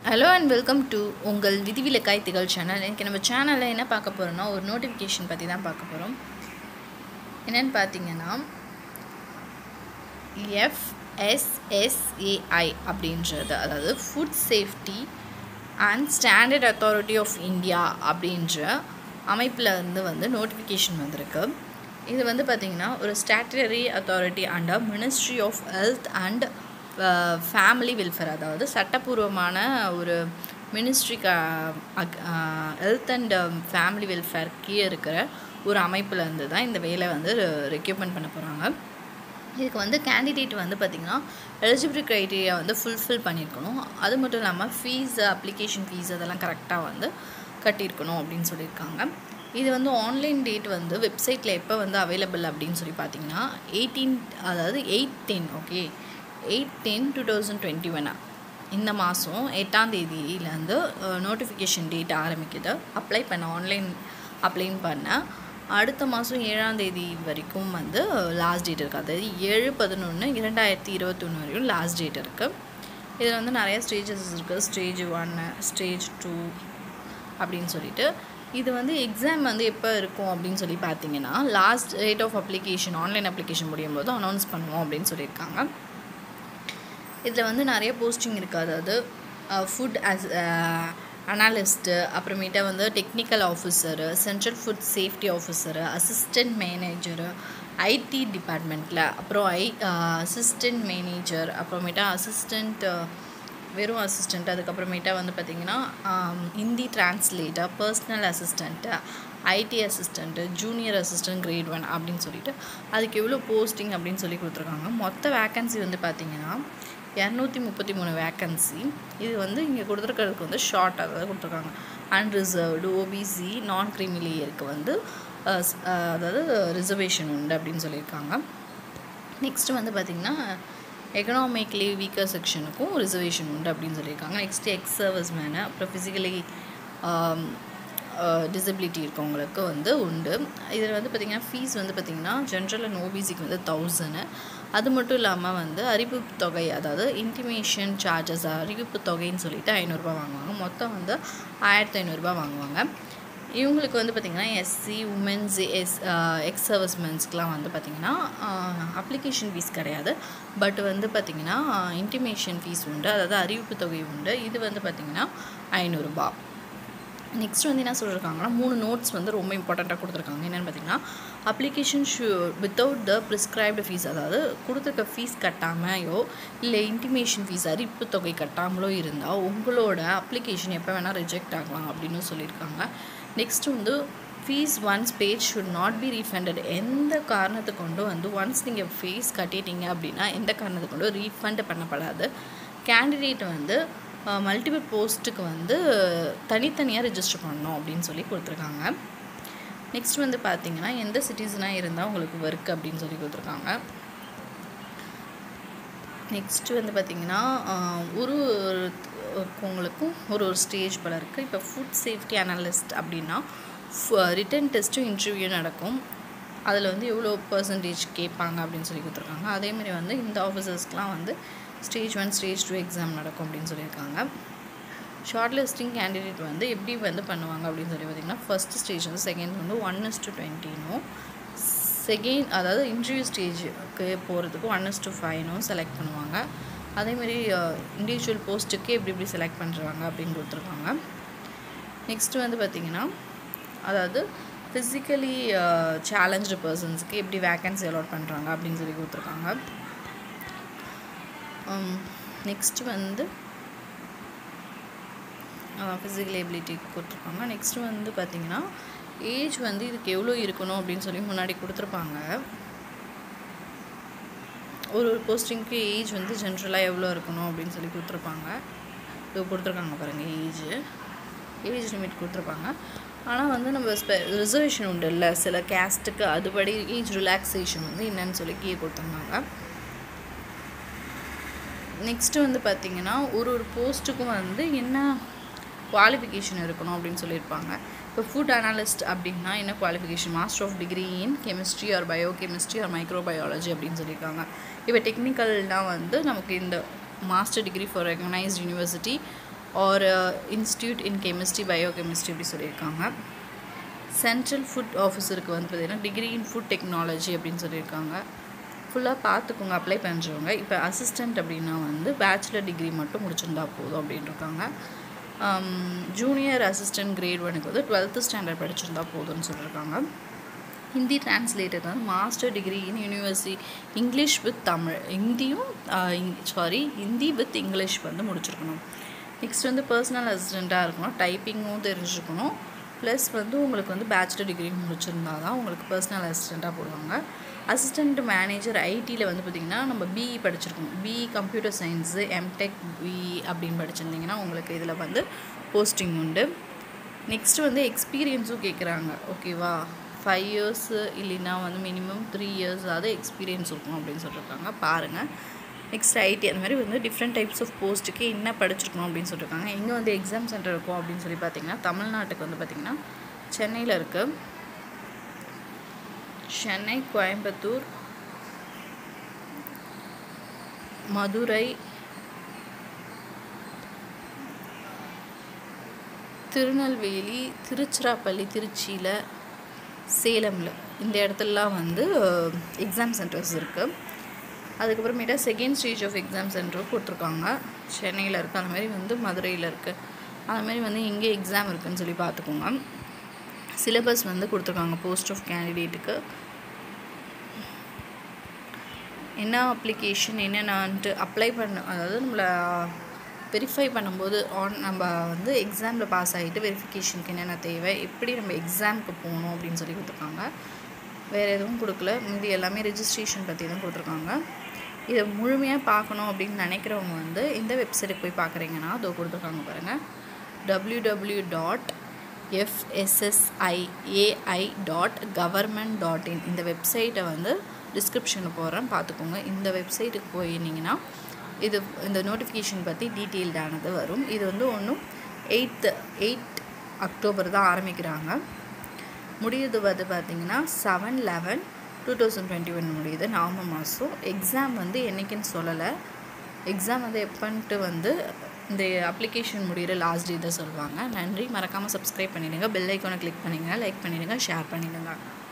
hello and welcome to உங்கள் விதிவிலக்காய் திகழ் channel எனக்கு நம்ம சேனலில் என்ன பார்க்க போகிறோம்னா ஒரு நோட்டிஃபிகேஷன் பற்றி தான் பார்க்க போகிறோம் என்னென்னு பார்த்தீங்கன்னா எஃப்எஸ்எஸ்ஏஐ அப்படின்றது அதாவது food safety and standard authority of India அப்படின்ற அமைப்பில் இருந்து வந்து நோட்டிஃபிகேஷன் வந்திருக்கு இது வந்து பார்த்திங்கன்னா ஒரு statutory authority under ministry of health and family welfare அதாவது சட்டப்பூர்வமான ஒரு ministry health and family welfare கீழே இருக்கிற ஒரு அமைப்பில் இருந்து தான் இந்த வேலை வந்து ரெக்யூப்மெண்ட் பண்ண போகிறாங்க இதுக்கு வந்து கேண்டிடேட் வந்து பார்த்திங்கன்னா எலிஜிபிலிட்டி க்ரைட்டீரியா வந்து ஃபுல்ஃபில் பண்ணியிருக்கணும் அது மட்டும் இல்லாமல் ஃபீஸ் அப்ளிகேஷன் ஃபீஸ் அதெல்லாம் கரெக்டாக வந்து கட்டியிருக்கணும் அப்படின்னு சொல்லியிருக்காங்க இது வந்து ஆன்லைன் டேட் வந்து வெப்சைட்டில் எப்போ வந்து அவைலபிள் அப்படின்னு சொல்லி பார்த்தீங்கன்னா எயிட்டீன் அதாவது eight ten okay eight ten two thousand twenty ஒன்னா இந்த மாதம் எட்டாம் தேதியிலேருந்து நோட்டிஃபிகேஷன் டேட் ஆரம்பிக்குது அப்ளை பண்ண ஆன்லைன் அப்ளை பண்ண அடுத்த மாதம் ஏழாம் தேதி வரைக்கும் வந்து லாஸ்ட் டேட் இருக்குது அதாவது ஏழு பதினொன்று இரண்டாயிரத்தி இருபத்தொன்று வரைக்கும் லாஸ்ட் டேட் இருக்குது இதில் வந்து நிறைய ஸ்டேஜஸ் இருக்குது ஸ்டேஜ் ஒன்று ஸ்டேஜ் டூ அப்படின்னு சொல்லிட்டு இது வந்து எக்ஸாம் வந்து எப்போ இருக்கும் அப்படின்னு சொல்லி பார்த்தீங்கன்னா last date of application online application முடியும் போது அனௌன்ஸ் பண்ணுவோம் அப்படின்னு சொல்லியிருக்காங்க இதில் வந்து நிறைய போஸ்டிங் இருக்குது அதாவது ஃபுட் அஸ் அனாலிஸ்ட்டு அப்புறமேட்டா வந்து technical officer central food safety officer assistant manager IT டிபார்ட்மெண்ட்டில் அப்புறம் ஐ அசிஸ்டண்ட் மேனேஜர் அப்புறமேட்டா அசிஸ்டண்ட் வெறும் அசிஸ்டண்ட் அதுக்கப்புறமேட்டா வந்து பார்த்திங்கன்னா Hindi translator personal assistant IT assistant junior assistant grade one அப்படின்னு சொல்லிட்டு அதுக்கு எவ்வளோ போஸ்டிங் அப்படின்னு சொல்லி கொடுத்துருக்காங்க மொத்த வேக்கன்சி வந்து பார்த்திங்கன்னா இரநூத்தி முப்பத்தி மூணு வேக்கன்சி இது வந்து இங்கே கொடுத்துருக்கிறதுக்கு வந்து ஷார்ட் அதாவது கொடுத்துருக்காங்க அன்ரிசர்வ்டு ஓபிசி நான் கிரிமிலியருக்கு வந்து அதாவது ரிசர்வேஷன் உண்டு அப்படின்னு சொல்லியிருக்காங்க நெக்ஸ்ட்டு வந்து பார்த்திங்கன்னா எக்கனாமிக்லி வீக்கர் செக்ஷனுக்கும் ரிசர்வேஷன் உண்டு அப்படின்னு சொல்லியிருக்காங்க நெக்ஸ்ட்டு எக்ஸ் சர்வீஸ் மேனு அப்புறம் ஃபிசிக்கலி டிசபிலிட்டி இருக்கவங்களுக்கு வந்து உண்டு இதில் வந்து பார்த்திங்கன்னா ஃபீஸ் வந்து பார்த்திங்கன்னா ஜென்ரல் அண்ட் ஓபிசிக்கு வந்து தௌசண்ட் அது மட்டும் இல்லாமல் வந்து அறிவிப்பு தொகை அதாவது இன்டிமேஷன் சார்ஜஸ் அறிவிப்பு தொகைன்னு சொல்லிட்டு ஐநூறுரூபா வாங்குவாங்க மொத்தம் வந்து ஆயிரத்தி ஐநூறுரூபா வாங்குவாங்க இவங்களுக்கு வந்து பார்த்திங்கன்னா எஸ்சி உமன்ஸ் எஸ் எக்ஸ் சர்வீஸ்மென்ஸ்க்கெலாம் வந்து பார்த்திங்கன்னா அப்ளிகேஷன் ஃபீஸ் கிடையாது பட் வந்து பார்த்திங்கன்னா இன்டிமேஷன் ஃபீஸ் உண்டு அதாவது அறிவிப்பு தொகை உண்டு இது வந்து பார்த்திங்கன்னா ஐநூறுரூபா நெக்ஸ்ட் வந்து என்ன சொல்லியிருக்காங்கன்னா மூணு நோட்ஸ் வந்து ரொம்ப இம்பார்ட்டண்ட்டாக கொடுத்துருக்காங்க என்னென்னு பார்த்தீங்கன்னா application should without the prescribed fee அதாவது கொடுத்துருக்க ஃபீஸ் கட்டாமையோ இல்லை இன்டிமேஷன் ஃபீஸ் அறிவிப்பு தொகை கட்டாமலோ இருந்தால் உங்களோட அப்ளிகேஷன் எப்போ வேணால் ரிஜெக்ட் ஆகலாம் அப்படின்னு சொல்லியிருக்காங்க நெக்ஸ்ட் வந்து fee once paid should not be refunded எந்த காரணத்தை கொண்டும் வந்து ஒன்ஸ் நீங்கள் ஃபீஸ் கட்டிட்டீங்க அப்படின்னா எந்த காரணத்தை கொண்டும் ரீஃபண்ட் பண்ணப்படாது கேண்டிடேட் வந்து மல்டிபிள் போஸ்ட்டுக்கு வந்து தனித்தனியாக ரிஜிஸ்டர் பண்ணணும் அப்படின்னு சொல்லி கொடுத்துருக்காங்க நெக்ஸ்ட் வந்து பார்த்தீங்கன்னா எந்த சிட்டிசனாக இருந்தால் உங்களுக்கு ஒர்க் அப்படின்னு சொல்லி கொடுத்துருக்காங்க நெக்ஸ்ட்டு வந்து பார்த்திங்கன்னா ஒரு ஒருத்தவங்களுக்கும் ஒரு ஒரு ஸ்டேஜ் போல் இருக்குது இப்போ ஃபுட் சேஃப்டி அனலிஸ்ட் அப்படின்னா ரிட்டன் டெஸ்ட்டும் இன்டர்வியூ நடக்கும் அதில் வந்து எவ்வளோ பர்சன்டேஜ் கேட்பாங்க அப்படின்னு சொல்லி கொடுத்துருக்காங்க அதேமாதிரி வந்து இந்த ஆஃபீஸர்ஸ்க்கெலாம் வந்து stage one stage two exam நடக்கும் அப்படின்னு சொல்லியிருக்காங்க ஷார்ட் லிஸ்டிங் கேண்டிடேட் வந்து எப்படி வந்து பண்ணுவாங்க அப்படின்னு சொல்லி பார்த்திங்கன்னா ஃபஸ்ட் ஸ்டேஜ் வந்து செகண்ட் வந்து ஒன் இஸ் டு டுவெண்ட்டினும் செகண்ட் அதாவது இன்டர்வியூ ஸ்டேஜுக்கு போகிறதுக்கு ஒன் இஸ் டு ஃபைனும் செலக்ட் பண்ணுவாங்க அதேமாதிரி இண்டிவிஜுவல் போஸ்ட்டுக்கு எப்படி எப்படி செலக்ட் பண்ணுறாங்க அப்படின்னு கொடுத்துருக்காங்க நெக்ஸ்ட்டு வந்து பார்த்திங்கன்னா அதாவது ஃபிசிக்கலி சேலஞ்சு பர்சன்ஸுக்கு எப்படி வேக்கன்சி அலாட் பண்ணுறாங்க அப்படின்னு சொல்லி கொடுத்துருக்காங்க நெக்ஸ்ட்டு வந்து ஃபிசிக்கல் எபிலிட்டி கொடுத்துருப்பாங்க நெக்ஸ்ட்டு வந்து பார்த்திங்கன்னா ஏஜ் வந்து இதுக்கு எவ்வளோ இருக்கணும் அப்படின்னு சொல்லி முன்னாடி கொடுத்துருப்பாங்க ஒரு ஒரு போஸ்டிங்க்கு ஏஜ் வந்து ஜென்ரலாக எவ்வளோ இருக்கணும் அப்படின்னு சொல்லி கொடுத்துருப்பாங்க இது கொடுத்துருக்காங்க பாருங்கள் ஏஜ் ஏஜ் லிமிட் கொடுத்துருப்பாங்க ஆனால் வந்து நம்ம ஸ்பெ ரிசர்வேஷன் உண்டு இல்லை சில கேஸ்ட்டுக்கு அதுபடி ஏஜ் ரிலாக்ஸேஷன் வந்து என்னன்னு சொல்லி கீழே கொடுத்துருந்தாங்க நெக்ஸ்ட்டு வந்து பார்த்திங்கன்னா ஒரு ஒரு போஸ்ட்டுக்கும் வந்து என்ன குவாலிஃபிகேஷன் இருக்கணும் அப்படின்னு சொல்லியிருப்பாங்க இப்போ ஃபுட் அனாலிஸ்ட் அப்படின்னா என்ன qualification master of degree in chemistry or biochemistry or microbiology அப்படின்னு சொல்லியிருக்காங்க இப்போ டெக்னிக்கல்னால் வந்து நமக்கு இந்த master degree for recognised university or institute in chemistry biochemistry அப்படி சொல்லியிருக்காங்க சென்ட்ரல் ஃபுட் ஆஃபீஸருக்கு வந்து பார்த்திங்கன்னா டிகிரி இன் ஃபுட் டெக்னாலஜி அப்படின்னு சொல்லியிருக்காங்க ஃபுல்லாக பார்த்துக்கோங்க அப்ளை பண்ணுறவங்க இப்போ அசிஸ்டண்ட் அப்படின்னா வந்து பேச்சுலர் டிகிரி மட்டும் முடிச்சிருந்தா போதும் அப்படின்னு இருக்காங்க ஜூனியர் அசிஸ்டன்ட் கிரேட் ஒனுக்கு வந்து டுவெல்த்து ஸ்டாண்டர்ட் படிச்சிருந்தா போதும்னு சொல்லியிருக்காங்க ஹிந்தி டிரான்ஸ்லேட்டர் வந்து master degree in university English with Tamil ஹிந்தியும் சாரி ஹிந்தி வித் இங்கிலீஷ் வந்து முடிச்சிருக்கணும் நெக்ஸ்ட் வந்து பர்சனல் அசிஸ்டண்ட்டாக இருக்கணும் டைப்பிங்கும் தெரிஞ்சுக்கணும் ப்ளஸ் வந்து உங்களுக்கு வந்து பேச்சுலர் டிகிரி முடிச்சிருந்தா தான் உங்களுக்கு பர்சனல் அசிஸ்டண்ட்டாக போடுவாங்க அசிஸ்டண்ட் மேனேஜர் ஐடியில் வந்து பார்த்திங்கன்னா நம்ம பிஇ படிச்சிருக்கோம் BE computer science MTech BE அப்படின்னு படிச்சிருந்தீங்கன்னா உங்களுக்கு இதில் வந்து போஸ்டிங் உண்டு நெக்ஸ்ட்டு வந்து எக்ஸ்பீரியன்ஸும் கேட்குறாங்க ஓகேவா ஃபைவ் இயர்ஸு இல்லைன்னா வந்து மினிமம் த்ரீ இயர்ஸாவது எக்ஸ்பீரியன்ஸ் இருக்கும் அப்படின்னு சொல்லியிருக்காங்க பாருங்கள் நெக்ஸ்ட் ஐடி அந்த மாதிரி வந்து டிஃப்ரெண்ட் டைப்ஸ் ஆஃப் போஸ்ட்டுக்கு என்ன படிச்சிருக்கணும் அப்படின்னு சொல்லியிருக்காங்க எங்கே வந்து எக்ஸாம் சென்டர் இருக்கும் அப்படின்னு சொல்லி பார்த்தீங்கன்னா தமிழ்நாட்டுக்கு வந்து பார்த்திங்கன்னா சென்னையில் இருக்குது சென்னை கோயம்புத்தூர் மதுரை திருநெல்வேலி திருச்சிராப்பள்ளி திருச்சியில் சேலமில் இந்த இடத்துலலாம் வந்து எக்ஸாம் சென்டர்ஸ் இருக்குது அதுக்கப்புறமேட்டா செகண்ட் ஸ்டேஜ் ஆஃப் எக்ஸாம் சென்டரும் போட்டிருக்காங்க சென்னையில் இருக்குது அந்த மாதிரி வந்து மதுரையில் இருக்குது அந்த மாதிரி வந்து எங்கே எக்ஸாம் இருக்குதுன்னு சொல்லி பார்த்துக்கோங்க சிலபஸ் வந்து கொடுத்துருக்காங்க போஸ்ட் ஆஃப் கேண்டிடேட்டுக்கு என்ன அப்ளிகேஷன் என்னென்னான்ட்டு அப்ளை பண்ண அதாவது நம்மளை வெரிஃபை பண்ணும்போது ஆன் நம்ம வந்து எக்ஸாமில் பாஸ் ஆகிட்டு வெரிஃபிகேஷனுக்கு என்னென்ன தேவை எப்படி நம்ம எக்ஸாமுக்கு போகணும் அப்படின்னு சொல்லி கொடுத்துருக்காங்க வேறு எதுவும் கொடுக்கல மீதி எல்லாமே ரெஜிஸ்ட்ரேஷன் பற்றி தான் கொடுத்துருக்காங்க இதை முழுமையாக பார்க்கணும் அப்படின்னு நினைக்கிறவங்க வந்து இந்த வெப்சைட்டுக்கு போய் பார்க்குறீங்கன்னா அதோ கொடுத்துருக்காங்க பாருங்கள் W W dot FSSAI dot government dot in இந்த வெப்சைட்டை வந்து டிஸ்கிரிப்ஷனில் போடுறேன் பார்த்துக்கோங்க இந்த வெப்சைட்டுக்கு போயிருந்தீங்கன்னா இது இந்த நோட்டிஃபிகேஷன் பற்றி டீட்டெயில்டானது வரும் இது வந்து ஒன்றும் எயித்து எயிட் அக்டோபர் தான் ஆரம்பிக்கிறாங்க முடியுது வந்து பார்த்திங்கன்னா seven eleven two thousand twenty one முடியுது நவம்பர் மாதம் எக்ஸாம் வந்து என்றைக்குன்னு சொல்லலை எக்ஸாம் வந்து எப்போன்ட்டு வந்து இந்த அப்ளிகேஷன் முடிகிற லாஸ்ட் டே தான் சொல்லுவாங்க நன்றி மறக்காமல் சப்ஸ்கிரைப் பண்ணிடுங்க பெல் ஐக்கானை கிளிக் பண்ணிடுங்க லைக் பண்ணிடுங்க ஷேர் பண்ணிடுங்க